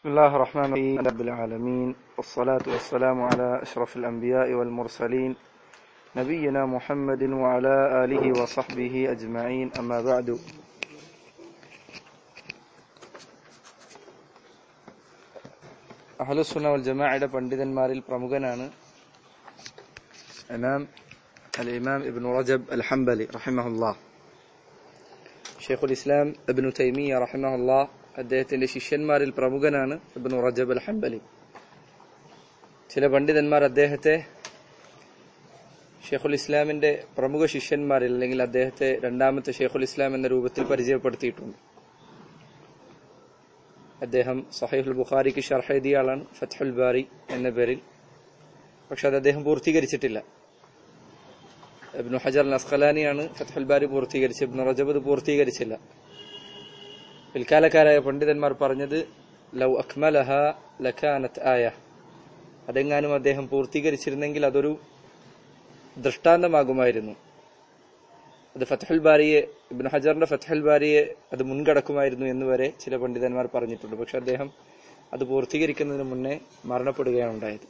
بسم الله الرحمن الرحيم رب العالمين والصلاة والسلام على أشرف الأنبياء والمرسلين نبينا محمد وعلى آله وصحبه أجمعين أما بعد അഹ്ലുസുന്ന വൽ ജമാഅയുടെ പണ്ഡിതന്മാരിൽ പ്രമുഖനാണ് ഇമാം അൽ ഇമാം ഇബ്നു റജബ് അൽ ഹംബലി റഹിമഹുല്ലാഹ് ഷെയ്ഖുൽ ഇസ്ലാം ഇബ്നു തൈമിയ റഹിമഹുല്ലാഹ് അദ്ദേഹത്തിന്റെ ശിഷ്യന്മാരിൽ പ്രമുഖനാണ് ഇബ്നു റജബ് അൽ ഹംബലി ചില പണ്ഡിതന്മാർ അദ്ദേഹത്തെ ഷെയ്ഖുൽ ഇസ്ലാമിന്റെ പ്രമുഖ ശിഷ്യന്മാരിൽ അല്ലെങ്കിൽ അദ്ദേഹത്തെ രണ്ടാമത്തെ ഷെയ്ഖുൽ ഇസ്ലാം എന്ന രൂപത്തിൽ പരിചയപ്പെടുത്തിയിട്ടുണ്ട് അദ്ദേഹം സഹീഹുൽ ബുഖാരിക്ക് ഷർഹ എഴുതിയ ആളാണ് ഫത്ഹുൽ ബാരി എന്ന പേരിൽ പക്ഷെ അത് അദ്ദേഹം പൂർത്തീകരിച്ചിട്ടില്ല ഇബ്നു ഹജർ നസ്ഖലാനിയാണ് ഫത്ഹുൽ ബാരി പൂർത്തീകരിച്ച് ഇബ്നു റജബ് ഇത് പൂർത്തീകരിച്ചില്ല പിൽക്കാലക്കാരായ പണ്ഡിതന്മാർ പറഞ്ഞത് ലൗ അക്മലഹ ലക്കാനത്ത് ആയ അതെങ്ങാനും അദ്ദേഹം പൂർത്തീകരിച്ചിരുന്നെങ്കിൽ അതൊരു ദൃഷ്ടാന്തമാകുമായിരുന്നു അത് ഫത്ഹുൽ ബാരിയെ ഇബ്നു ഹജറിന്റെ ഫത്ഹുൽ ബാരിയെ അത് മുൻകടക്കുമായിരുന്നു എന്ന് വരെ ചില പണ്ഡിതന്മാർ പറഞ്ഞിട്ടുണ്ട് പക്ഷെ അദ്ദേഹം അത് പൂർത്തീകരിക്കുന്നതിന് മുന്നേ മരണപ്പെടുകയാണ് ഉണ്ടായത്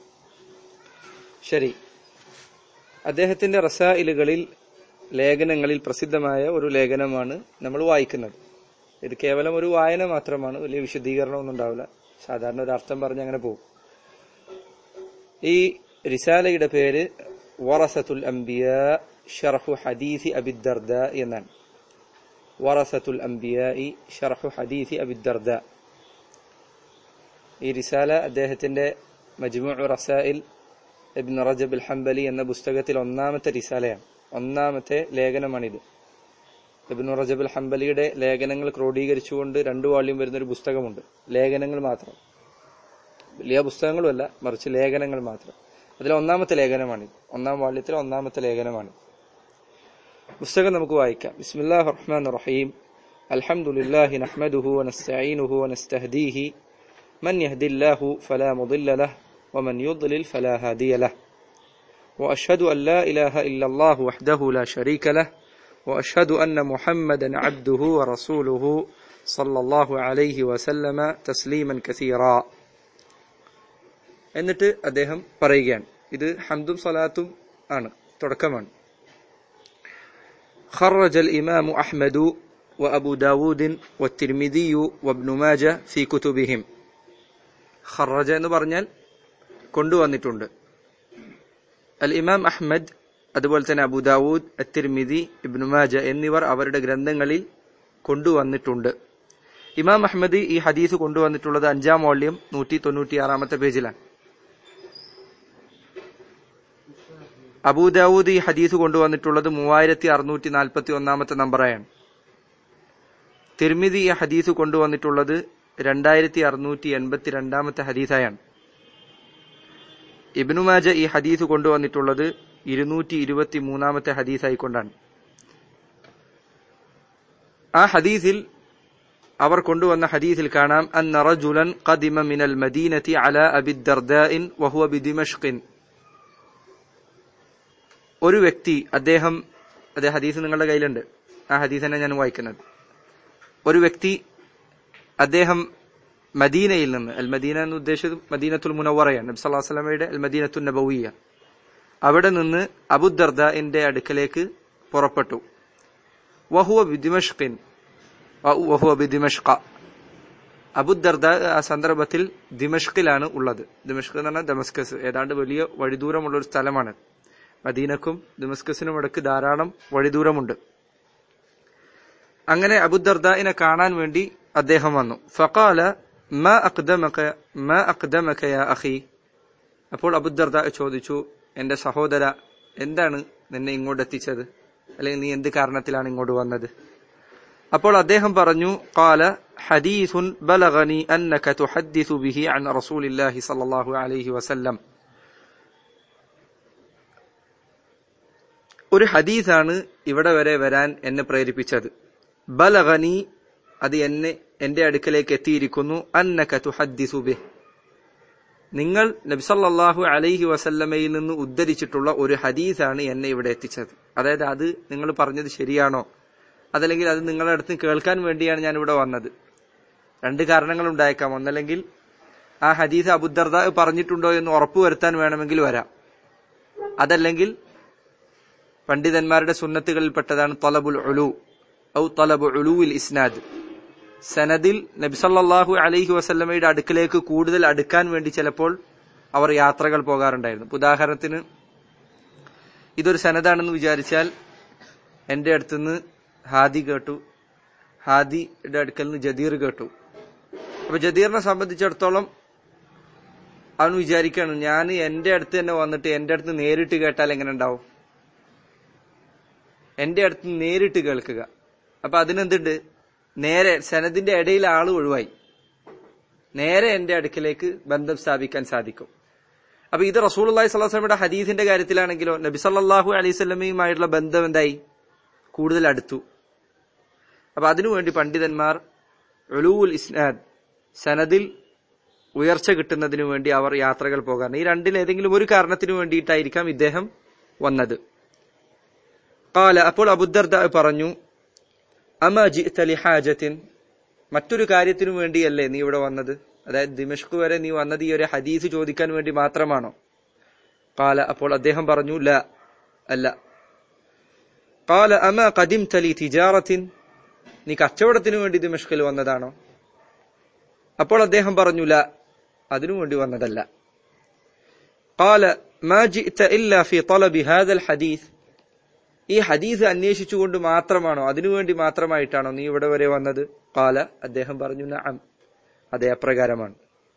ശരി അദ്ദേഹത്തിന്റെ റസായിലുകളിൽ ലേഖനങ്ങളിൽ പ്രസിദ്ധമായ ഒരു ലേഖനമാണ് നമ്മൾ വായിക്കുന്നത് ഇത് കേവലം ഒരു വായന മാത്രമാണ് വലിയ വിശദീകരണമൊന്നും ഉണ്ടാവില്ല സാധാരണ ഒരു അർത്ഥം പറഞ്ഞ് അങ്ങനെ പോകും ഈ റിസാലയുടെ പേര് വറസത്തുൽ അംബിയ ഷർഹു ഹദീസി അബിദ്ദർദ എന്നാണ് വറസത്തുൽ അംബിയായി ഷർഹു ഹദീസി അബിദ്ദർദ ഈ റിസാല അദ്ദേഹത്തിന്റെ മജ്മു റസായിൽ ഇബ്ൻ റജബ് അൽ ഹംബലി എന്ന പുസ്തകത്തിൽ ഒന്നാമത്തെ റിസാലയാണ് ഒന്നാമത്തെ ലേഖനമാണിത് ഇബ്ൻ റജബ് അൽ ഹംബലിയുടെ ലേഖനങ്ങൾ ക്രോഡീകരിച്ചുകൊണ്ട് രണ്ട് വാള്യം വരുന്ന ഒരു പുസ്തകമുണ്ട് ലേഖനങ്ങൾ മാത്രം വലിയ പുസ്തകങ്ങളുമല്ല മറിച്ച് ലേഖനങ്ങൾ മാത്രം അതിലെ ഒന്നാമത്തെ ലേഖനമാണിത് ഒന്നാം വാള്യത്തിലെ ഒന്നാമത്തെ ലേഖനമാണ് പുസ്തകം നമുക്ക് വായിക്കാം ബിസ്മില്ലാഹ് റഹ്മാൻ റഹീം അൽഹംദുലില്ലാഹി നഹ്മദുഹു വനസ്തഈനുഹു വനസ്തഹ്ദീഹി من يهدي الله فلا مضل له ومن يضلل فلا هادي له واشهد ان لا اله الا الله وحده لا شريك له واشهد ان محمدا عبده ورسوله صلى الله عليه وسلم تسليما كثيرا എന്നിട്ട് അദ്ദേഹം പറയുകയാണ് ഇത് ഹംദും സലാത്തും ആണ് തുടക്കമാണ് خرج الإمام أحمد وأبو داود والترمذي وابن ماجه في كتبهم خرج എന്ന് പറഞ്ഞാൽ കൊണ്ടുവന്നിട്ടുണ്ട് അൽ ഇമാം അഹ്മദ് അതുപോലെ തന്നെ അബു ദാവൂദ് അത്തിർമിദി ഇബ്നു മാജ എന്നിവർ അവരുടെ ഗ്രന്ഥങ്ങളിൽ കൊണ്ടുവന്നിട്ടുണ്ട് ഇമാം അഹ്മദ് ഈ ഹദീസ് കൊണ്ടുവന്നിട്ടുള്ളത് അഞ്ചാം വോള്യം നൂറ്റി തൊണ്ണൂറ്റിയാറാമത്തെ പേജിലാണ് അബൂദാവൂദ് ഈ ഹദീസ് കൊണ്ടുവന്നിട്ടുള്ളത് മൂവായിരത്തി അറുന്നൂറ്റി നാൽപ്പത്തി ഒന്നാമത്തെ നമ്പറായാണ് തിരുമിതി ഈ ഹദീസ് കൊണ്ടുവന്നിട്ടുള്ളത് രണ്ടായിരത്തി അറുന്നൂറ്റി എൺപത്തി രണ്ടാമത്തെ ഹദീസായാണ് ഇബ്നുമാജ ഈ ഹദീസ് കൊണ്ടുവന്നിട്ടുള്ളത് ഇരുന്നൂറ്റി ഇരുപത്തി മൂന്നാമത്തെ ഹദീസായിക്കൊണ്ടാണ് ആ ഹദീസിൽ അവർ കൊണ്ടുവന്ന ഹദീസിൽ കാണാം അന്ന റജുലൻ ഖദിമ മിനൽ മദീനത്തി അല അബി ദർദാഇൻ വഹുവ ബിദിമഷ്കിൻ ഒരു വ്യക്തി അദ്ദേഹം അതേ ഹദീസ് നിങ്ങളുടെ കയ്യിലുണ്ട് ആ ഹദീസ് തന്നെ ഞാൻ വായിക്കുന്നത് ഒരു വ്യക്തി അദ്ദേഹം മദീനയിൽ നിന്ന് അൽ മദീന എന്ന് ഉദ്ദേശിച്ചത് മദീനത്തുൽ മുനവറയാണ് നബി സല്ലല്ലാഹു അലൈഹി വസല്ലമയുടെ അൽ മദീനത്തുൽ നബവിയ അവിടെ നിന്ന് അബുദർദന്റെ അടുക്കലേക്ക് പുറപ്പെട്ടു വഹുവ ബിദിമഷ്കിൻ വഹുവ ബിദിമഷ്ക അബുദർദ ആ സന്ദർഭത്തിൽ ദിമഷ്കിലാണ് ഉള്ളത് ദിമഷ്ക് എന്ന് പറഞ്ഞാൽ ദമസ്കസ് ഏതാണ്ട് വലിയ വഴിദൂരമുള്ള ഒരു സ്ഥലമാണ് മദീനക്കും ദമസ്കസിനും ഇടക്ക് ധാരാളം വഴിദൂരമുണ്ട് അങ്ങനെ അബുദർദായിനെ കാണാൻ വേണ്ടി അദ്ദേഹം വന്നു ഫഖാല മാ അഖ്ദമക മാ അഖ്ദമക യാ അഖി അപ്പോൾ അബുദർദ ചോദിച്ചു എന്റെ സഹോദര എന്താണ് നിന്നെ ഇങ്ങോട്ട് എത്തിച്ചത് അല്ലെങ്കിൽ നീ എന്ത് കാരണത്തിലാണ് ഇങ്ങോട്ട് വന്നത് അപ്പോൾ അദ്ദേഹം പറഞ്ഞു قال حديث بلغني أنك تحدث به عن رسول الله صلى الله عليه وسلم ഒരു ഹദീസാണ് ഇവിടെ വരെ വരാൻ എന്നെ പ്രേരിപ്പിച്ചത് ബലഗനി അത് എന്നെ എന്റെ അടുക്കലേക്ക് എത്തിയിരിക്കുന്നു അന്നക തുഹദ്ദിസു ബിഹ് നിങ്ങൾ നബിസല്ലാഹു അലൈഹി വസല്ലമയിൽ നിന്ന് ഉദ്ധരിച്ചിട്ടുള്ള ഒരു ഹദീസാണ് എന്നെ ഇവിടെ എത്തിച്ചത് അതായത് അത് നിങ്ങൾ പറഞ്ഞത് ശരിയാണോ അതല്ലെങ്കിൽ അത് നിങ്ങളുടെ അടുത്ത് കേൾക്കാൻ വേണ്ടിയാണ് ഞാൻ ഇവിടെ വന്നത് രണ്ട് കാരണങ്ങൾ ഉണ്ടായേക്കാം ഒന്നല്ലെങ്കിൽ ആ ഹദീസ് അബുദർദ പറഞ്ഞിട്ടുണ്ടോ എന്ന് ഉറപ്പുവരുത്താൻ വേണമെങ്കിൽ വരാം അതല്ലെങ്കിൽ പണ്ഡിതന്മാരുടെ സുന്നത്തുകളിൽപ്പെട്ടതാണ് തലബുൽ ഉലു ഔ തലബു ഉലുവിൽ ഇസ്നാദ് സനദിൽ നബിസല്ലാഹു അലൈഹി വസല്ലമയുടെ അടുക്കിലേക്ക് കൂടുതൽ അടുക്കാൻ വേണ്ടി ചിലപ്പോൾ അവർ യാത്രകൾ പോകാറുണ്ടായിരുന്നു ഉദാഹരണത്തിന് ഇതൊരു സനദാണെന്ന് വിചാരിച്ചാൽ എന്റെ അടുത്തുനിന്ന് ഹാദി കേട്ടു ഹാദിയുടെ അടുക്കൽ നിന്ന് ജദീർ കേട്ടു അപ്പൊ ജദീറിനെ സംബന്ധിച്ചിടത്തോളം അവൻ വിചാരിക്കാണ് ഞാൻ എന്റെ അടുത്ത് തന്നെ വന്നിട്ട് എന്റെ അടുത്ത് നേരിട്ട് കേട്ടാൽ എങ്ങനെ ഉണ്ടാവും എന്റെ അടുത്ത് നേരിട്ട് കേൾക്കുക അപ്പൊ അതിനെന്തുണ്ട് നേരെ സനദിന്റെ ഇടയിൽ ആള് ഒഴിവായി നേരെ എന്റെ അടുക്കിലേക്ക് ബന്ധം സ്ഥാപിക്കാൻ സാധിക്കും അപ്പൊ ഇത് റസൂൽ അള്ളഹി സ്വലാസ്ലമിയുടെ ഹദീസിന്റെ കാര്യത്തിലാണെങ്കിലോ നബി സല്ലാഹു അലൈഹി സ്വലമയുമായിട്ടുള്ള ബന്ധം എന്തായി കൂടുതൽ അടുത്തു അപ്പൊ അതിനുവേണ്ടി പണ്ഡിതന്മാർ ഒലൂൽ ഇസ്നാദ് സനദിൽ ഉയർച്ച കിട്ടുന്നതിനു വേണ്ടി അവർ യാത്രകൾ പോകാറുണ്ട് ഈ രണ്ടിൽ ഏതെങ്കിലും ഒരു കാരണത്തിനു വേണ്ടിയിട്ടായിരിക്കാം ഇദ്ദേഹം വന്നത് കാല അപ്പോൾ അബുദർദ പറഞ്ഞു അമ ജിഅ്ത ഹാജത്തിൻ മറ്റൊരു കാര്യത്തിനു വേണ്ടിയല്ലേ നീ ഇവിടെ വന്നത് അതായത് ദിമഷ്ക് വരെ നീ വന്നത് ഈ ഒരു ഹദീസ് ചോദിക്കാൻ വേണ്ടി മാത്രമാണോ കാല അപ്പോൾ അദ്ദേഹം പറഞ്ഞു ല അല്ല കാല അമ കദിം തലി തിജാറത്തിൻ നീ കച്ചവടത്തിനു വേണ്ടി ദിമഷ്കിൽ വന്നതാണോ അപ്പോൾ അദ്ദേഹം പറഞ്ഞു ല അതിനു വേണ്ടി വന്നതല്ല قال ما جئت إلا في طلب هذا الحديث ഈ ഹദീസ് അന്വേഷിച്ചുകൊണ്ട് മാത്രമാണോ അതിനുവേണ്ടി മാത്രമായിട്ടാണോ നീ ഇവിടെ വരെ വന്നത് കാല അദ്ദേഹം പറഞ്ഞു നഅം അതെ അപ്രകാരമാണ്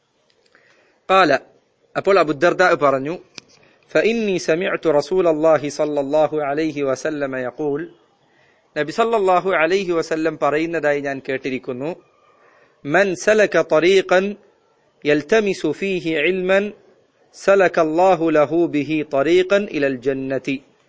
കാല അപ്പോൾ അബുദർദ പറഞ്ഞു فإني سمعت رسول الله صلى الله عليه وسلم يقول നബി സല്ലല്ലാഹു അലൈഹി വസല്ലം പറയുന്നതായി ഞാൻ കേട്ടിരിക്കുന്നു من سلك طريقا يلتمس فيه علما سلك الله له به طريقا إلى الجنة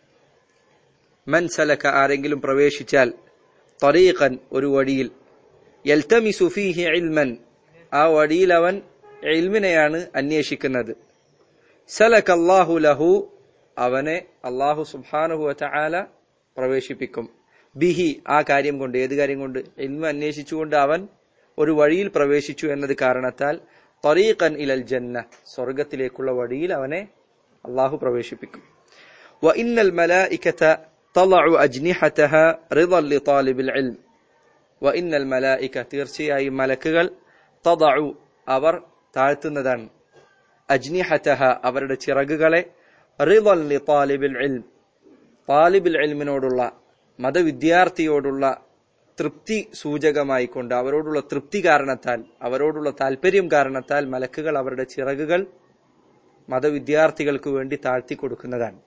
മൻ സലക ആരെങ്കിലും പ്രവേശിച്ചാൽ തറീഖൻ ഒരു വഴിയിൽ യൽതമിസു ഫീഹി ഇൽമൻ ആ വഴിയിൽ അവൻ ഇൽമിനെയാണ് അന്വേഷിക്കുന്നത് സലക അല്ലാഹു ലഹു അവനെ അള്ളാഹു സുബ്ഹാനഹു വതആല പ്രവേശിപ്പിക്കും ബിഹി ആ കാര്യം കൊണ്ട് ഏത് കാര്യം കൊണ്ട് ഇൽമ അന്വേഷിച്ചുകൊണ്ട് അവൻ ഒരു വഴിയിൽ പ്രവേശിച്ചു എന്നത് കാരണത്താൽ തറീഖൻ ഇലൽ ജന്ന സ്വർഗത്തിലേക്കുള്ള വഴിയിൽ അവനെ അള്ളാഹു പ്രവേശിപ്പിക്കും وإن الملائكة تضع أجنحتها رضا لطالب العلم وإن الملائكة തീർച്ചയായും മലക്കുകൾ തضع അവർ താഴ്ത്തുന്നതാണ് അജ്നിഹതഹ അവരുടെ ചിറകുകളെ റിളൻ ലി താലിബിൽ ഇൽം താലിബിൽ ഇൽമിനോടുള്ള മതവിദ്യാർത്ഥിയോടുള്ള തൃപ്തി സൂചകമായി കൊണ്ട് അവരോടുള്ള തൃപ്തി കാരണത്താൽ അവരോടുള്ള താല്പര്യം കാരണത്താൽ മലക്കുകൾ അവരുടെ ചിറകുകൾ മതവിദ്യാർത്ഥികൾക്ക് വേണ്ടി താഴ്ത്തി കൊടുക്കുന്നതാണ്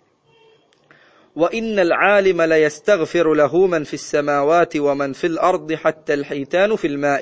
وإن العالم ليستغفر له من في السماوات ومن في الأرض حتى الحيتان في الماء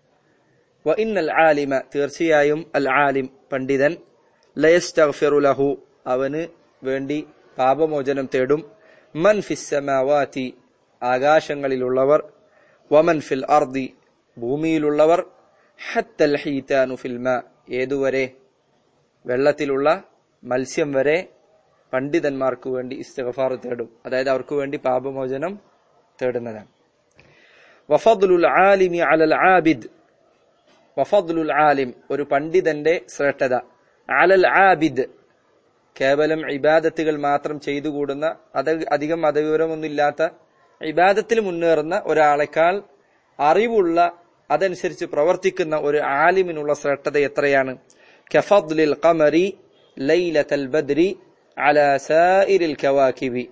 وإن العالم തീർച്ചയായും العالم പണ്ഡിതൻ ലയസ്തഗ്ഫിറു ലഹു അവന് വേണ്ടി പാപമോചനം തേടും മൻ ഫിസ്സമാവാതി ആകാശങ്ങളിലുള്ളവർ വമൻ ഫിൽ അർദി ഭൂമിയിലുള്ളവർ ഹത്തൽ ഹീതാനു ഫിൽമ ഏതുവരെ വെള്ളത്തിലുള്ള മത്സ്യം വരെ പണ്ഡിതന്മാർക്ക് വേണ്ടി ഇസ്തിഗ്ഫാർ തേടും അതായത് അവർക്ക് വേണ്ടി പാപമോചനം തേടുന്നതാണ് വഫദ്ലുൽ ആലിമി അലൽ ആബിദ് വഫദ്ലുൽ ആലിം ഒരു പണ്ഡിതന്റെ ശ്രേഷ്ഠത അലൽ ആബിദ് കേവലം ഇബാദത്തുകൾ മാത്രം ചെയ്തുകൂടുന്ന അത് അധികം മതവിവരമൊന്നുമില്ലാത്ത ഇബാദത്തിൽ മുന്നേറുന്ന ഒരാളെക്കാൾ അറിവുള്ള അതനുസരിച്ച് പ്രവർത്തിക്കുന്ന ഒരു ആലിമിനുള്ള ശ്രേഷ്ഠത എത്രയാണ് കഫദ്ലിൽ ഖമരി ലൈലത്തൽ ബദ്രി അല സായിരിൽ കവാക്കിബി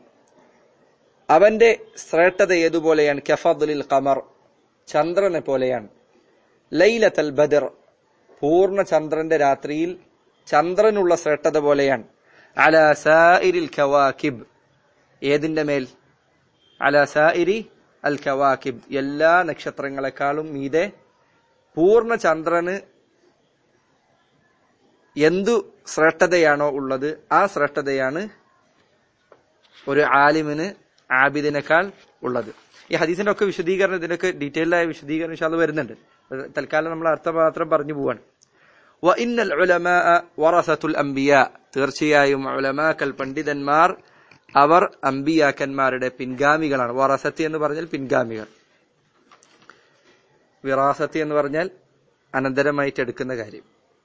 അവന്റെ ശ്രേഷ്ഠത ഏതുപോലെയാണ് കഫദ്ലിൽ ഖമർ ചന്ദ്രനെ പോലെയാണ് ലൈലത്തൽ ബദർ പൂർണ്ണ ചന്ദ്രന്റെ രാത്രിയിൽ ചന്ദ്രനുള്ള ശ്രേഷ്ഠത പോലെയാണ് അല സായിരിൽ കവാക്കിബ് ഏതിന്റെ മേൽ അല സായിരി അൽ കവാക്കിബ് എല്ലാ നക്ഷത്രങ്ങളെക്കാളും മീതെ പൂർണ്ണ ചന്ദ്രന് എന്തു ശ്രേഷ്ഠതയാണോ ഉള്ളത് ആ ശ്രേഷ്ഠതയാണ് ഒരു ആലിമിന് ആബിദിനേക്കാൾ ഉള്ളത് ഈ ഹദീസിന്റെ ഒക്കെ വിശദീകരണം ഇതിനൊക്കെ ഡീറ്റെയിൽഡ് ആയ വിശദീകരണം ഇൻഷാ അല്ലാഹ് വരുന്നുണ്ട് തൽക്കാലം നമ്മൾ അർത്ഥം മാത്രം പറഞ്ഞു പോവാണ് വഇന്നൽ ഉലമാഅ വറസത്തുൽ അംബിയ തീർച്ചയായും ഉലമാക്കൽ പണ്ഡിതന്മാർ അവർ അമ്പിയാക്കന്മാരുടെ പിൻഗാമികളാണ് വറസത്തി എന്ന് പറഞ്ഞാൽ പിൻഗാമികൾ വിറാസത്തി എന്ന് പറഞ്ഞാൽ അനന്തരമായിട്ട് എടുക്കുന്ന കാര്യം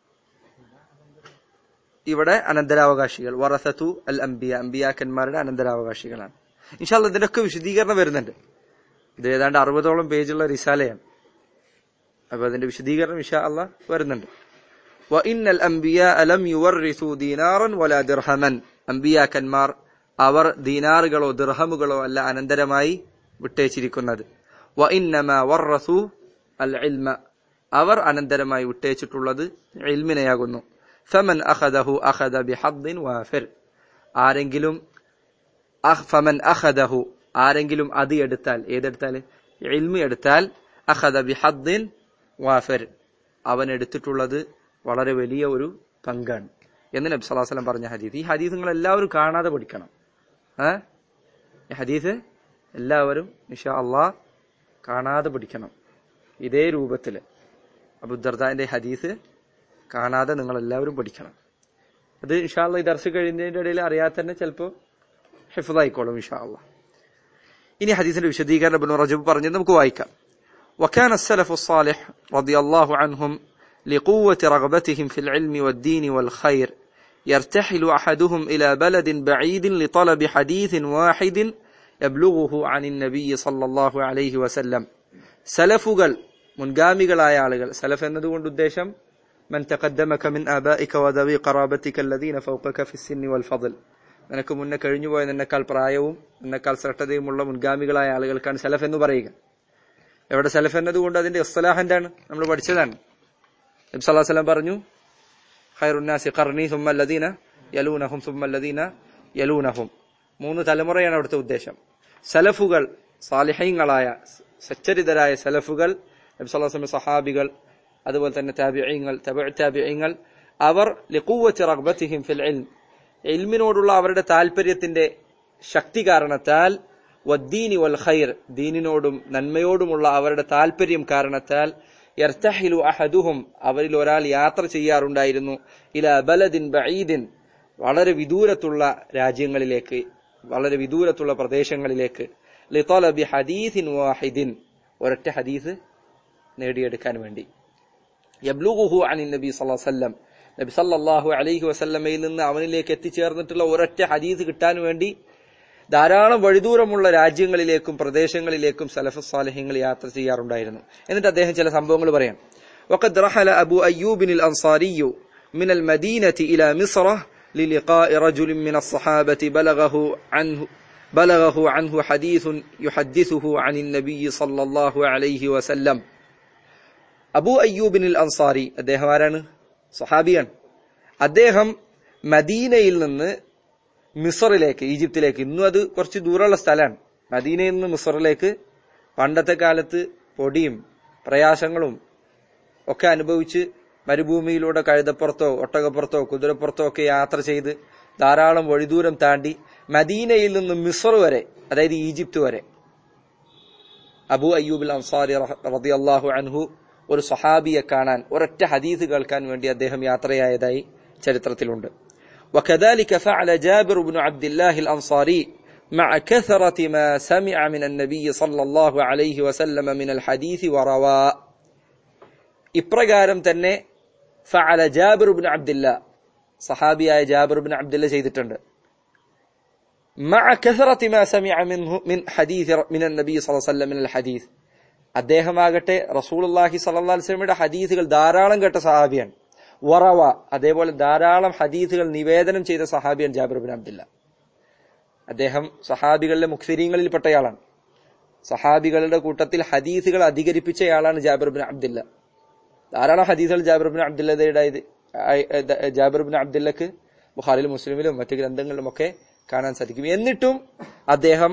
ഇവിടെ അനന്തരാവകാശികൾ വറസത്തു അൽ അംബിയ അംബിയാക്കന്മാരുടെ അനന്തരാവകാശികളാണ് ഇൻഷാല്ല ഇതിനൊക്കെ വിശദീകരണം വരുന്നുണ്ട് ഇത് ഏതാണ്ട് അറുപതോളം പേജുള്ള റിസാലയാണ് അപ്പൊ അതിന്റെ വിശദീകരണം ഇൻഷാ അല്ല വരുന്നുണ്ട് وإن الأنبياء لم يورثوا دينارا ولا درهما അമ്പിയാക്കന്മാർ അവർ ദീനാറുകളോ ദിർഹമുകളോ അല്ല അനന്തരമായി വിട്ടേച്ചിരിക്കുന്നത് വഇന്നമാ വറസു അൽ ഇൽമ അവർ അനന്തരമായി വിട്ടേച്ചിട്ടുള്ളത് ഇൽമിനെയാകുന്നു ഫമൻ അഖദഹു അഖദ ബിഹദ്ദിൻ വാഫിർ ആരെങ്കിലും അഹ് ഫമൻ അഖദഹു ആരെങ്കിലും അത് എടുത്താൽ ഏതെടുത്താൽ ഇൽമി എടുത്താൽ അഖദ ബിഹദ്ദിൻ വാഫിർ അവൻ എടുത്തിട്ടുള്ളത് വളരെ വലിയ ഒരു പങ്കാണ് എന്ന് നബി സല്ലല്ലാഹു അലൈഹി വസല്ലം പറഞ്ഞ ഹദീസ് ഈ ഹദീസ് നിങ്ങൾ എല്ലാവരും കാണാതെ പഠിക്കണം ഏ ഈ ഹദീസ് എല്ലാവരും ഇൻഷാ അള്ളാഹ് കാണാതെ പഠിക്കണം ഇതേ രൂപത്തിൽ അബുദർദാന്റെ ഹദീസ് കാണാതെ നിങ്ങൾ എല്ലാവരും പഠിക്കണം അത് ഇൻഷാ അള്ളാഹ് ഈ ദർശ കഴിയുന്നതിന്റെ ഇടയിൽ അറിയാതെ തന്നെ ചിലപ്പോൾ ഹിഫായിക്കോളും ഇൻഷാ അള്ളാഹ് ഇനി ഹദീസിന്റെ വിശദീകരണം ഇബ്നു റജബ് പറഞ്ഞത് നമുക്ക് വായിക്കാം وكان السلف الصالح رضي الله عنهم لقوة رغبتهم في العلم والدين والخير يرتحل أحدهم إلى بلد بعيد لطلب حديث واحد يبلغه عن النبي صلى الله عليه وسلم സലഫുകൾ മുൻഗാമികളായ ആളുകൾ സലഫ് എന്നതുകൊണ്ട് ഉദ്ദേശം മൻ തഖദ്ദമക മിൻ ആബാഇക വദവി ഖറാബതിക الذين فوقك في السن والفضل നിനക്ക് മുന്നേ കഴിഞ്ഞുപോയ നിന്നെക്കാൾ പ്രായവും നിന്നെക്കാൾ ശ്രദ്ധതയുമുള്ള മുൻഗാമികളായ ആളുകൾക്കാണ് സലഫ് എന്ന് പറയുക എവിടെ സലഫ് എന്നതുകൊണ്ട് അതിന്റെ ഇസ്തലാഹ് എന്താണ് നമ്മൾ പഠിച്ചതാണ് നബി സല്ലല്ലാഹു അലൈഹി വസല്ലം പറഞ്ഞു ഖൈറുന്നാസി ഖർനി സുമ്മ അല്ലദീന യലൂനഹും സുമ്മ അല്ലദീന യലൂനഹും മൂന്ന് തലമുറയാണ് അവിടുത്തെ ഉദ്ദേശം സലഫുകൾ സാലിഹ്യങ്ങളായ സച്ചരിതരായ സലഫുകൾ നബി സല്ലല്ലാഹു അലൈഹി വസല്ലം സഹാബികൾ അതുപോലെ തന്നെ താബിഈങ്ങൾ തബഉ താബിഈങ്ങൾ അവർ ലിഖുവത്തി റഗ്ബത്തിഹിം ഫിൽ ഇൽം ഇൽമിനോടുള്ള അവരുടെ താല്പര്യത്തിന്റെ ശക്തി കാരണത്താൽ വദ്ദീനി വൽ ഖൈർ ദീനിനോടും നന്മയോടുമുള്ള അവരുടെ താല്പര്യം കാരണത്താൽ യർത്തഹിലു അഹദുഹും അവരിൽ ഒരാൾ യാത്ര ചെയ്യാറുണ്ടായിരുന്നു ഇല ബലദിൻ ബഈദിൻ വളരെ വിദൂരത്തുള്ള രാജ്യങ്ങളിലേക്ക് വളരെ വിദൂരത്തുള്ള പ്രദേശങ്ങളിലേക്ക് ലിതലബി ഹദീസിൻ വാഹിദിൻ ഒരൊറ്റ ഹദീസ് നേടിയെടുക്കാൻ വേണ്ടി യബ്ലുഗുഹു അനിൻ നബി സല്ലല്ലാഹു അലൈഹി വസല്ലം നബി സല്ലല്ലാഹു അലൈഹി വസല്ലമയിൽ നിന്ന് അവനിലേക്ക് എത്തിച്ചേർന്നിട്ടുള്ള ഒരൊറ്റ ഹദീസ് കിട്ടാൻ വേണ്ടി ധാരാളം വഴിദൂരമുള്ള രാജ്യങ്ങളിലേക്കും പ്രദേശങ്ങളിലേക്കും സലഫ് സാലിഹ്യങ്ങൾ യാത്ര ചെയ്യാറുണ്ടായിരുന്നു എന്നിട്ട് അദ്ദേഹം ചില സംഭവങ്ങൾ പറയാം وقد رحل أبو أيوب الأنصاري من المدينة إلى مصر للقاء رجل من الصحابة بلغه عنه بلغه عنه حديث يحدثه عن النبي صلى الله عليه وسلم അബൂ അയ്യൂബിൻ അൻസാരി അദ്ദേഹം ആരാണ് സഹാബിയാണ് അദ്ദേഹം മദീനയിൽ നിന്ന് മിസറിലേക്ക് ഈജിപ്തിലേക്ക് ഇന്നും അത് കുറച്ച് ദൂരമുള്ള സ്ഥലമാണ് മദീനയിൽ നിന്ന് മിസറിലേക്ക് പണ്ടത്തെ കാലത്ത് പൊടിയും പ്രയാസങ്ങളും ഒക്കെ അനുഭവിച്ച് മരുഭൂമിയിലൂടെ കഴുതപ്പുറത്തോ ഒട്ടകപ്പുറത്തോ കുതിരപ്പുറത്തോ ഒക്കെ യാത്ര ചെയ്ത് ധാരാളം വഴിദൂരം താണ്ടി മദീനയിൽ നിന്ന് മിസർ വരെ അതായത് ഈജിപ്ത് വരെ അബു അയ്യൂബ് അൻസാരി റളിയല്ലാഹു അൻഹു ഒരു സഹാബിയെ കാണാൻ ഒരൊറ്റ ഹദീസ് കേൾക്കാൻ വേണ്ടി അദ്ദേഹം യാത്രയായതായി ചരിത്രത്തിലുണ്ട് وكذلك فعل جابر بن عبد الله الأنصاري مع كثرة ما سمع من النبي صلى الله عليه وسلم من الحديث وروى ഇപ്രകാരം തന്നെ ഫഅല ജാബിർ ബിൻ അബ്ദില്ല സഹാബിയായ ജാബിർ ബിൻ അബ്ദില്ല ചെയ്തിട്ടുണ്ട് مع كثرة ما سمع منه من حديث من النبي صلى الله عليه وسلم من الحديث അദ്ദേഹമാകട്ടെ റസൂലുള്ളാഹി സ്വല്ലല്ലാഹി അലൈഹി വസല്ലമയുടെ ഹദീസുകൾ ധാരാളം കേട്ട സഹാബിയാണ് വറവ അതേപോലെ ധാരാളം ഹദീസുകൾ നിവേദനം ചെയ്ത സഹാബിയാണ് ജാബിർ ബിൻ അബ്ദില്ല അദ്ദേഹം സഹാബികളിലെ മുഖ്സിരീങ്ങളിൽപ്പെട്ടയാളാണ് സഹാബികളുടെ കൂട്ടത്തിൽ ഹദീസുകൾ അധികരിപ്പിച്ചയാളാണ് ജാബിർ ബിൻ അബ്ദില്ല ധാരാളം ഹദീസുകൾ ജാബിർ ബിൻ അബ്ദില്ലയുടെ ജാബിർ ബിൻ അബ്ദില്ലക്ക് ബുഖാരിലും മുസ്ലിമിലും മറ്റു ഗ്രന്ഥങ്ങളിലും ഒക്കെ കാണാൻ സാധിക്കും എന്നിട്ടും അദ്ദേഹം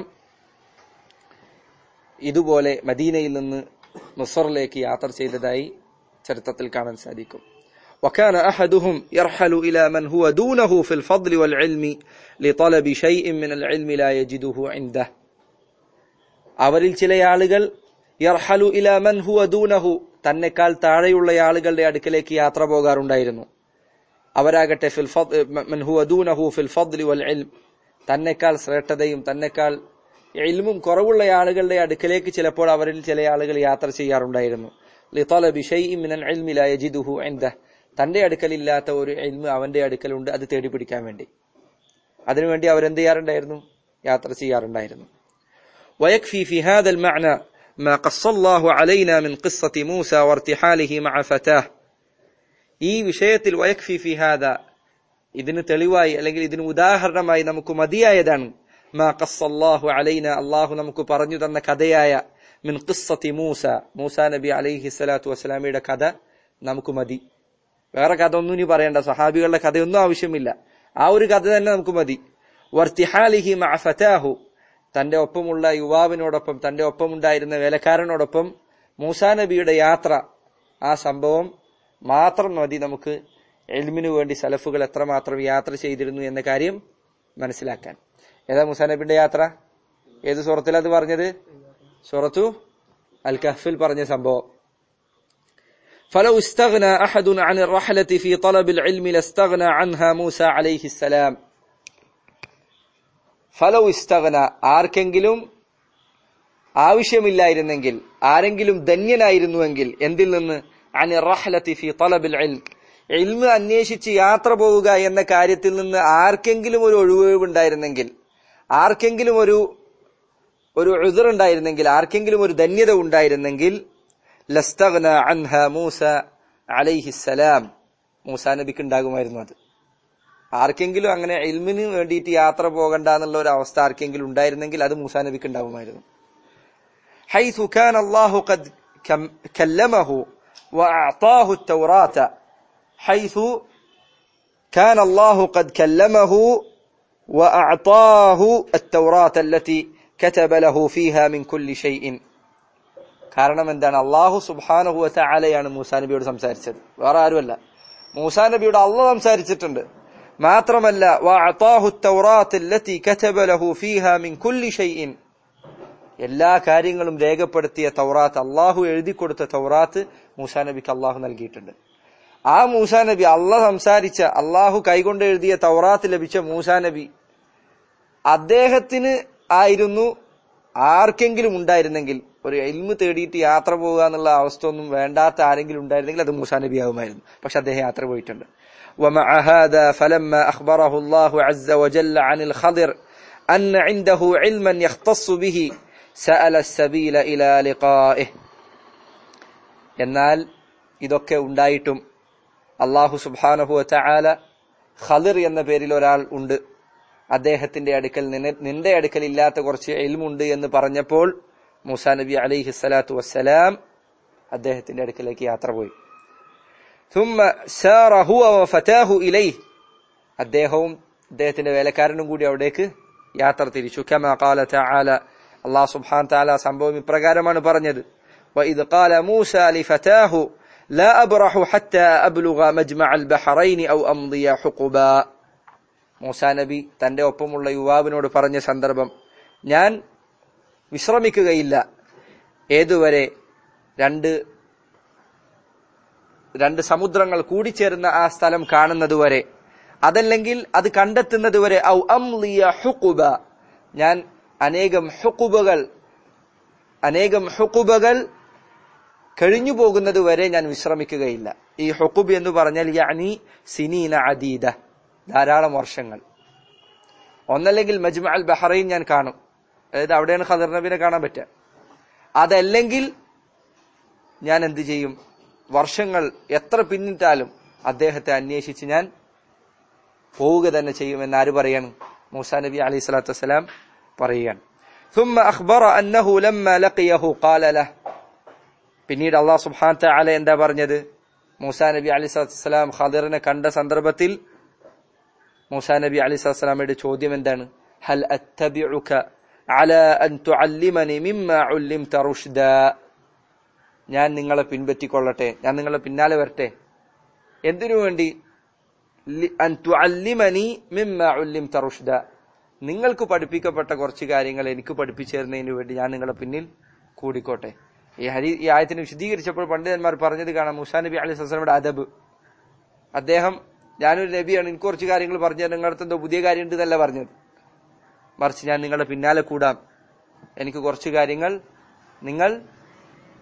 ഇതുപോലെ മദീനയിൽ നിന്ന് മുസറിലേക്ക് യാത്ര ചെയ്തതായി ചരിത്രത്തിൽ കാണാൻ സാധിക്കും وكان أحدهم يرحل إلى من هو دونه في الفضل والعلم لطلب شيء من العلم لا يجده عنده അവരിൽ ചില ആളുകൾ യർഹലു ഇല മൻ ഹുവ ദൂനഹു തന്നെക്കാൾ താഴെയുള്ള ആളുകളുടെ അടുക്കലേക്ക് യാത്ര പോകാറുണ്ടായിരുന്നു അവരാകട്ടെ ഫിൽ മൻ ഹുവ ദൂനഹു ഫിൽ ഫദ്ലി വൽ ഇൽം തന്നെക്കാൾ ശ്രേഷ്ഠതയും തന്നെക്കാൾ ഇൽമും കുറവുള്ള ആളുകളുടെ അടുക്കലേക്ക് ചിലപ്പോൾ അവരിൽ ചില ആളുകൾ യാത്ര ചെയ്യാറുണ്ടായിരുന്നു لطلب شيء من العلم لا يجده عنده തന്റെ അടുക്കലില്ലാത്ത ഒരു ഇൽമ് അവന്റെ അടുക്കലുണ്ട് അത് തേടി പിടിക്കാൻ വേണ്ടി അതിനുവേണ്ടി അവരെന്ത് ചെയ്യാറുണ്ടായിരുന്നു യാത്ര ചെയ്യാറുണ്ടായിരുന്നു ويكفي في هذا المعنى ما قص الله علينا من قصة موسى وارتحاله مع فتاه ഈ വിഷയത്തിൽ വയക്ഫി ഫി ഹാദ ഇതിന് തെളിവായി അല്ലെങ്കിൽ ഇതിന് ഉദാഹരണമായി നമുക്ക് മതിയായതാണ് മാ ഖസ്സല്ലാഹു അലൈന അള്ളാഹു നമുക്ക് പറഞ്ഞു തന്ന കഥയായ മിൻ ഖിസ്സത്തി മൂസ മൂസ നബി അലൈഹി സ്വലാത്തു വസ്സലാമിയുടെ കഥ നമുക്ക് മതി വേറെ കഥ ഒന്നും ഇനി പറയണ്ട സഹാബികളുടെ കഥയൊന്നും ആവശ്യമില്ല ആ ഒരു കഥ തന്നെ നമുക്ക് മതി വർത്തിഹാലിഹി മഅ ഫതാഹു തന്റെ ഒപ്പമുള്ള യുവാവിനോടൊപ്പം തന്റെ ഒപ്പമുണ്ടായിരുന്ന വേലക്കാരനോടൊപ്പം മൂസാ നബിയുടെ യാത്ര ആ സംഭവം മാത്രം മതി നമുക്ക് എൽമിനു വേണ്ടി സലഫുകൾ എത്രമാത്രം യാത്ര ചെയ്തിരുന്നു എന്ന കാര്യം മനസ്സിലാക്കാൻ ഏതാ മൂസാ നബിയുടെ യാത്ര ഏത് സൂറത്തിൽ അത് പറഞ്ഞത് സൂറത്തു അൽ കഹ്ഫിൽ പറഞ്ഞ സംഭവം فلو استغنى أحد عن الرحلة في طلب العلم لاستغنى عنها موسى عليه السلام ഫലോ ഇസ്തഗന ആർക്കെങ്കിലും ആവശ്യമില്ലായിരുന്നെങ്കിൽ ആരെങ്കിലും ധന്യനായിരുന്നുവെങ്കിൽ എന്തിൽ നിന്ന് അനി റഹ്ലത്തി ഫി തലബിൽ ഇൽം ഇൽമ് അന്വേഷിച്ച് യാത്ര പോവുക എന്ന കാര്യത്തിൽ നിന്ന് ആർക്കെങ്കിലും ഒരു ഒഴിവ് ഉണ്ടായിരുന്നെങ്കിൽ ആർക്കെങ്കിലും ഒരു ഒരു ഉദർ ഉണ്ടായിരുന്നെങ്കിൽ ആർക്കെങ്കിലും ഒരു ധന്യത ഉണ്ടായിരുന്നെങ്കിൽ ലസ്തഗ്ന അൻഹ മൂസ അലൈഹിസ്സലാം മൂസാ നബിക്ക് ഉണ്ടാകുമായിരുന്നു അത് ആർക്കെങ്കിലും അങ്ങനെ ഇൽമിന് വേണ്ടിയിട്ട് യാത്ര പോകണ്ട എന്നുള്ള ഒരു അവസ്ഥ ആർക്കെങ്കിലും ഉണ്ടായിരുന്നെങ്കിൽ അത് മൂസാ നബിക്ക് ഉണ്ടാകുമായിരുന്നു حيث كان الله قد كم- كلمه وأعطاه التوراة حيث كان الله قد كلمه وأعطاه التوراة التي كتب له فيها من كل شيء കാരണം എന്താണ് അള്ളാഹു സുബാനഹു വലയാണ് മൂസാ നബിയോട് സംസാരിച്ചത് വേറെ ആരുമല്ല മൂസാ നബിയോട് അള്ളാഹ് സംസാരിച്ചിട്ടുണ്ട് മാത്രമല്ല وأعطاه التوراة التي كتب له فيها من كل شيء എല്ലാ കാര്യങ്ങളും രേഖപ്പെടുത്തിയ തൗറാത്ത് അള്ളാഹു എഴുതി കൊടുത്ത തൗറാത്ത് മൂസാ നബിക്ക് അള്ളാഹു നൽകിയിട്ടുണ്ട് ആ മൂസാ നബി അള്ളാഹ് സംസാരിച്ച അള്ളാഹു കൈകൊണ്ട് എഴുതിയ തൗറാത്ത് ലഭിച്ച മൂസാ നബി അദ്ദേഹത്തിന് ആയിരുന്നു ആർക്കെങ്കിലും ഉണ്ടായിരുന്നെങ്കിൽ ഒരു എൽമ് തേടിയിട്ട് യാത്ര പോകുക എന്നുള്ള അവസ്ഥ ഒന്നും വേണ്ടാത്ത ആരെങ്കിലും ഉണ്ടായിരുന്നെങ്കിൽ അത് മൂസാ നബി ആകുമായിരുന്നു പക്ഷെ അദ്ദേഹം യാത്ര പോയിട്ടുണ്ട് ومع هذا فلما أخبره الله عز وجل عن الخضر أن عنده علما يختص به سأل السبيل إلى لقائه എന്നാൽ ഇതൊക്കെ ഉണ്ടായിട്ടും അള്ളാഹു സുബാനഹു ചാല ഖലിർ എന്ന പേരിൽ ഒരാൾ ഉണ്ട് അദ്ദേഹത്തിന്റെ അടുക്കൽ നിന്നെ- നിന്റെ അടുക്കൽ ഇല്ലാത്ത കുറച്ച് എൽമുണ്ട് എന്ന് പറഞ്ഞപ്പോൾ മൂസാ നബി അലൈഹി സ്വലാത്തു വസ്സലാം അദ്ദേഹത്തിന്റെ അടുക്കലേക്ക് യാത്ര പോയി ثم سار هو وفتاه إليه അദ്ദേഹവും അദ്ദേഹത്തിന്റെ വേലക്കാരനും കൂടി അവിടേക്ക് യാത്ര തിരിച്ചു كما قال تعالى അള്ളാഹു സുബ്ഹാൻ താല സംഭവം ഇപ്രകാരമാണ് പറഞ്ഞത് وإذ قال موسى لفتاه لا أبرح حتى أبلغ مجمع البحرين أو أمضي حقبا മൂസാ നബി തന്റെ ഒപ്പമുള്ള യുവാവിനോട് പറഞ്ഞ സന്ദർഭം ഞാൻ വിശ്രമിക്കുകയില്ല ഏതുവരെ രണ്ട് രണ്ട് സമുദ്രങ്ങൾ കൂടിച്ചേരുന്ന ആ സ്ഥലം കാണുന്നതുവരെ അതല്ലെങ്കിൽ അത് കണ്ടെത്തുന്നതുവരെ ഔ അംലിയ ഹുക്കുബ ഞാൻ അനേകം ഹുക്കുബകൾ അനേകം ഹുക്കുബകൾ കഴിഞ്ഞു പോകുന്നത് വരെ ഞാൻ വിശ്രമിക്കുകയില്ല ഈ ഹുക്കുബ് എന്ന് പറഞ്ഞാൽ യാനി സിനീന അദീദ ധാരാളം വർഷങ്ങൾ ഒന്നല്ലെങ്കിൽ മജ്മ അൽ ബഹറൈൻ ഞാൻ കാണും അതായത് അവിടെയാണ് ഖദർ നബിനെ കാണാൻ പറ്റുക അതല്ലെങ്കിൽ ഞാൻ എന്ത് ചെയ്യും വർഷങ്ങൾ എത്ര പിന്നിട്ടാലും അദ്ദേഹത്തെ അന്വേഷിച്ച് ഞാൻ പോവുക തന്നെ ചെയ്യുമെന്ന് ആര് പറയാണ് മൂസാ നബി അലൈഹി സ്വലാത്തു വസ്സലാം പറയുകയാണ് ثم أخبر أنه لما لقيه قال له പിന്നീട് അള്ളാഹു സുബ്ഹാന തആല എന്താ പറഞ്ഞത് മൂസാ നബി അലൈഹി സ്വലാത്തു വസ്സലാം ഖദിറിനെ കണ്ട സന്ദർഭത്തിൽ മൂസാ നബി അലൈഹി സ്വലാത്തു വസ്സലാമയുടെ ചോദ്യം എന്താണ് ഹൽ അത്തബിഉക അലാ അൻ തുഅല്ലിമനി മിമ്മാ ഉല്ലിംത റുഷ്ദാ ഞാൻ നിങ്ങളെ പിൻപറ്റിക്കൊള്ളട്ടെ ഞാൻ നിങ്ങളെ പിന്നാലെ വരട്ടെ എന്തിനു വേണ്ടി ലി- അൻ തുഅല്ലിമനി മിമ്മാ ഉല്ലിംത റുഷ്ദാ നിങ്ങൾക്ക് പഠിപ്പിക്കപ്പെട്ട കുറച്ച് കാര്യങ്ങൾ എനിക്ക് പഠിപ്പിച്ചു തരുന്നതിന് വേണ്ടി ഞാൻ നിങ്ങളെ പിന്നിൽ കൂടിക്കോട്ടെ ഈ ഹരി ഈ ആയത്തിന് വിശദീകരിച്ചപ്പോൾ പണ്ഡിതന്മാർ പറഞ്ഞത് കാണാം മുസാ നബി അലൈഹി സ്വലമിയുടെ അദബ് അദ്ദേഹം ഞാനൊരു നബിയാണ് എനിക്ക് കുറച്ച് കാര്യങ്ങൾ പറഞ്ഞു തരാം നിങ്ങളുടെ എന്തോ പുതിയ കാര്യം ഉണ്ട് എന്നല്ല പറഞ്ഞത് മറിച്ച് ഞാൻ നിങ്ങളുടെ പിന്നാലെ കൂടാം എനിക്ക് കുറച്ച് കാര്യങ്ങൾ നിങ്ങൾ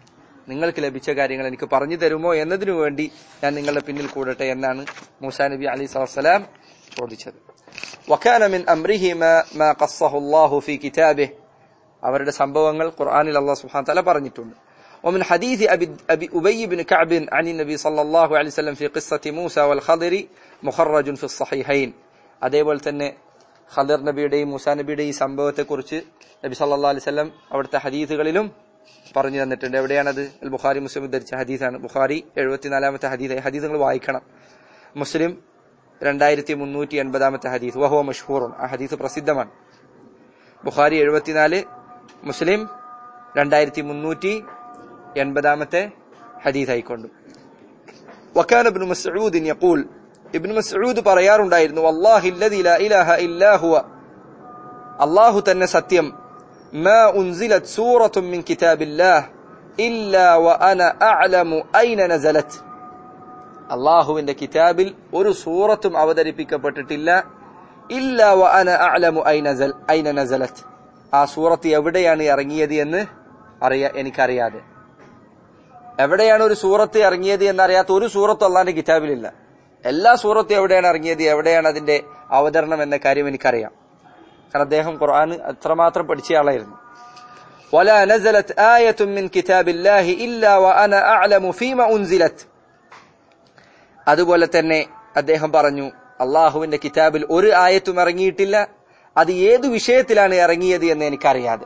നിങ്ങൾക്ക് ലഭിച്ച കാര്യങ്ങൾ എനിക്ക് പറഞ്ഞു തരുമോ എന്നതിനു വേണ്ടി ഞാൻ നിങ്ങളുടെ പിന്നിൽ കൂടട്ടെ എന്നാണ് മൂസാ നബി അലി സ്വലാം ചോദിച്ചത് وكان من أمره ما, ما قصه الله في كتابه അവരുടെ സംഭവങ്ങൾ ഖുർആനിൽ അള്ളാഹു സുബ്ഹാനഹു തആല പറഞ്ഞിട്ടുണ്ട് ومن حديث أبي, أبي أبي بن كعب عن النبي صلى الله عليه وسلم في قصة موسى والخضر مخرج في الصحيحين അതേപോലെ തന്നെ ഖദർ നബിയുടെയും മൂസാ നബിയുടെയും ഈ സംഭവത്തെക്കുറിച്ച് നബി സല്ലല്ലാഹു അലൈഹി വസല്ലം അവിടുത്തെ ഹദീസുകളിലും പറഞ്ഞു തന്നിട്ടുണ്ട് എവിടെയാണത് അൽ ബുഖാരി മുസ്ലിം ഉദ്ധരിച്ച ഹദീസാണ് ബുഖാരി എഴുപത്തിനാലാമത്തെ ഹദീസ് ഹദീസ് നിങ്ങൾ വായിക്കണം മുസ്ലിം രണ്ടായിരത്തി മുന്നൂറ്റി എൺപതാമത്തെ ഹദീസ് വഹോ മഷ്ഹൂറുൻ ആ ഹദീസ് പ്രസിദ്ധമാണ് ബുഖാരി എഴുപത്തിനാല് മുസ്ലിം രണ്ടായിരത്തി മുന്നൂറ്റി എൺപതാമത്തെ ഹദീസ് ആയിക്കൊണ്ടു വക്കാന ഇബ്നു മസ്ഊദ് യഖൂൽ ഇബ്നു മസ്ഊദ് പറയാറുണ്ടായിരുന്നു വല്ലാഹി അല്ലദി ലാ ഇലാഹ ഇല്ലാ ഹുവ അല്ലാഹു തന്നെ സത്യം മാ ഉൻസിലത് സൂറത്തും മിൻ കിതാബില്ലാഹ് ഇല്ലാ വഅന അഅലമു ഐന നസലത് അള്ളാഹുവിന്റെ കിതാബിൽ ഒരു സൂറത്തും അവതരിപ്പിക്കപ്പെട്ടിട്ടില്ല ഇല്ല വ അന അഅലമു ഐന ഐന നസലത് ആ സൂറത്ത് എവിടെയാണ് ഇറങ്ങിയത് എന്ന് അറിയാ എനിക്കറിയാതെ എവിടെയാണ് ഒരു സൂറത്ത് ഇറങ്ങിയത് എന്നറിയാത്ത ഒരു സൂറത്തും അള്ളാന്റെ കിതാബിലില്ല എല്ലാ സൂറത്തും എവിടെയാണ് ഇറങ്ങിയത് എവിടെയാണ് അതിന്റെ അവതരണം എന്ന കാര്യം എനിക്കറിയാം കാരണം അദ്ദേഹം ഖുർആൻ അത്രമാത്രം പഠിച്ച ആളായിരുന്നു ولا نزلت آية من كتاب الله إلا وأنا أعلم فيما أنزلت അതുപോലെ തന്നെ അദ്ദേഹം പറഞ്ഞു അള്ളാഹുവിന്റെ കിതാബിൽ ഒരു ആയത്തും ഇറങ്ങിയിട്ടില്ല അത് ഏതു വിഷയത്തിലാണ് ഇറങ്ങിയത് എന്ന് എനിക്കറിയാതെ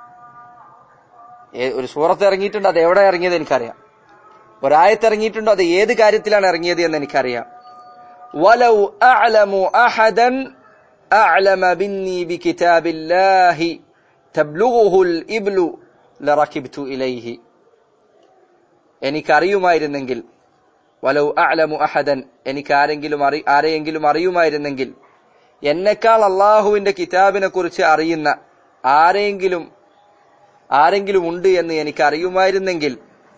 ഏ- ഒരു സൂറത്ത് ഇറങ്ങിയിട്ടുണ്ട് അത് എവിടെ ഇറങ്ങിയത് എനിക്കറിയാം ഒരായത്ത് ഇറങ്ങിയിട്ടുണ്ടോ അത് ഏത് കാര്യത്തിലാണ് ഇറങ്ങിയത് എന്ന് എനിക്കറിയാം വലൗ അഅലമു അഹദൻ അഅലമ ബിന്നി ബികിതാബില്ലാഹി തബ്ലുഗുഹുൽ ഇബ്ലു ലറകിബ്തു ഇലൈഹി എനിക്കറിയുമായിരുന്നെങ്കിൽ വലൗ അഅലമു അഹദൻ എനിക്ക് ആരെങ്കിലും അറി ആരെയെങ്കിലും അറിയുമായിരുന്നെങ്കിൽ എന്നെക്കാൾ അള്ളാഹുവിന്റെ കിതാബിനെ കുറിച്ച് അറിയുന്ന ആരെങ്കിലും ആരെങ്കിലും ഉണ്ട് എന്ന് എനിക്ക് അറിയുമായിരുന്നെങ്കിൽ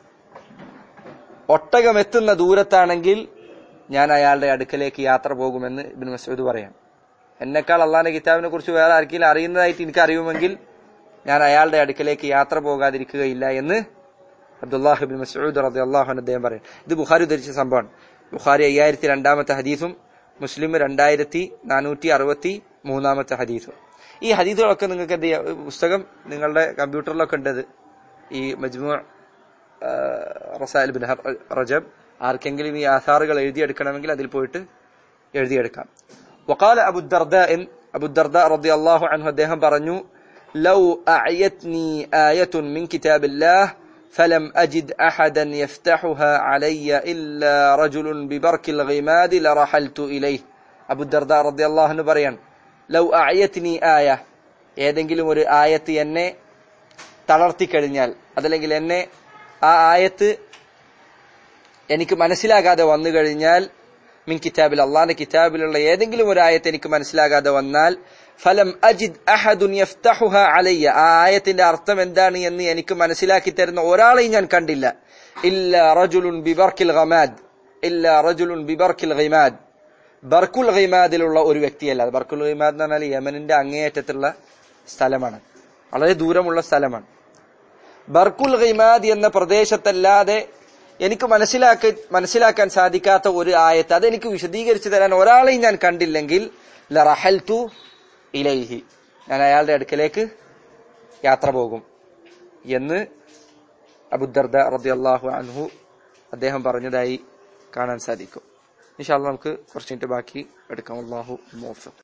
ഒട്ടകം എത്തുന്ന ദൂരത്താണെങ്കിൽ ഞാൻ അയാളുടെ അടുക്കലേക്ക് യാത്ര പോകുമെന്ന് ഇബിൻ മസൂദ് പറയാം എന്നെക്കാൾ അള്ളാഹിന്റെ കിതാബിനെ കുറിച്ച് വേറെ ആർക്കെങ്കിലും അറിയുന്നതായിട്ട് എനിക്ക് അറിയുമെങ്കിൽ ഞാൻ അയാളുടെ അടുക്കലേക്ക് യാത്ര പോകാതിരിക്കുകയില്ല എന്ന് അബ്ദുല്ലാഹിബിൻ മസൂദ് റതി അള്ളാഹു അദ്ദേഹം പറയും ഇത് ബുഖാരി ഉദ്ധരിച്ച സംഭവമാണ് ബുഖാരി അയ്യായിരത്തി രണ്ടാമത്തെ ഹദീസും മുസ്ലിം രണ്ടായിരത്തി നാനൂറ്റി അറുപത്തി മൂന്നാമത്തെ ഹദീസും ഈ ഹദീസുകളൊക്കെ നിങ്ങൾക്ക് എന്ത് ചെയ്യാം പുസ്തകം നിങ്ങളുടെ കമ്പ്യൂട്ടറിലൊക്കെ ഉണ്ടത് ഈ മജ്മു റസാൽ ബിൻ ഹർ- റജബ് ആർക്കെങ്കിലും ഈ ആധാറുകൾ എഴുതിയെടുക്കണമെങ്കിൽ അതിൽ പോയിട്ട് എഴുതിയെടുക്കാം وقال أبو الدرداء أبو الدرداء رضي الله عنه അദ്ദേഹം പറഞ്ഞു لو أعيتني آية من كتاب الله فلم أجد أحدا يفتحها علي إلا رجل ببرك الغماد لرحلت إليه أبو الدرداء رضي الله عنه പറയാൻ ലൗ അയത്നി ആയ ഏതെങ്കിലും ഒരു ആയത്ത് എന്നെ തളർത്തിക്കഴിഞ്ഞാൽ അതല്ലെങ്കിൽ എന്നെ ആ ആയത്ത് എനിക്ക് മനസ്സിലാകാതെ വന്നു കഴിഞ്ഞാൽ മിൻ കിതാബിൽ അള്ളാന്റെ കിതാബിലുള്ള ഏതെങ്കിലും ഒരു ആയത്ത് എനിക്ക് മനസ്സിലാകാതെ വന്നാൽ ഫലം അജിദ് അഹദുൻ യഫ്തഹുഹ അലയ്യ ആ ആയത്തിന്റെ അർത്ഥം എന്താണ് എന്ന് എനിക്ക് മനസ്സിലാക്കി തരുന്ന ഒരാളെയും ഞാൻ കണ്ടില്ല ഇല്ല റജുലുൻ ബിബർക്കിൽ ഗമാദ് ഇല്ല റജുലുൻ ബിബർക്കിൽ ഗൈമാദ് ബർക്കുൽ ഗൈമാദിലുള്ള ഒരു വ്യക്തിയല്ല ബർക്കുൽ ഗൈമാദ് എന്ന് പറഞ്ഞാൽ യമനിന്റെ അങ്ങേയറ്റത്തുള്ള സ്ഥലമാണ് വളരെ ദൂരമുള്ള സ്ഥലമാണ് ബർക്കുൽ ഗൈമാദ് എന്ന പ്രദേശത്തല്ലാതെ എനിക്ക് മനസ്സിലാക്കി മനസ്സിലാക്കാൻ സാധിക്കാത്ത ഒരു ആയത്ത് അതെനിക്ക് വിശദീകരിച്ചു തരാൻ ഒരാളെയും ഞാൻ കണ്ടില്ലെങ്കിൽ ലറഹൽതു ഇലൈഹി ഞാൻ അയാളുടെ അടുക്കലേക്ക് യാത്ര പോകും എന്ന് അബുദർദ റദിയല്ലാഹു അൻഹു അദ്ദേഹം പറഞ്ഞതായി കാണാൻ സാധിക്കും ഇൻഷാല്ല നമുക്ക് കുറച്ച് മിനിറ്റ് ബാക്കി എടുക്കാം അള്ളാഹു മോഫിഖ്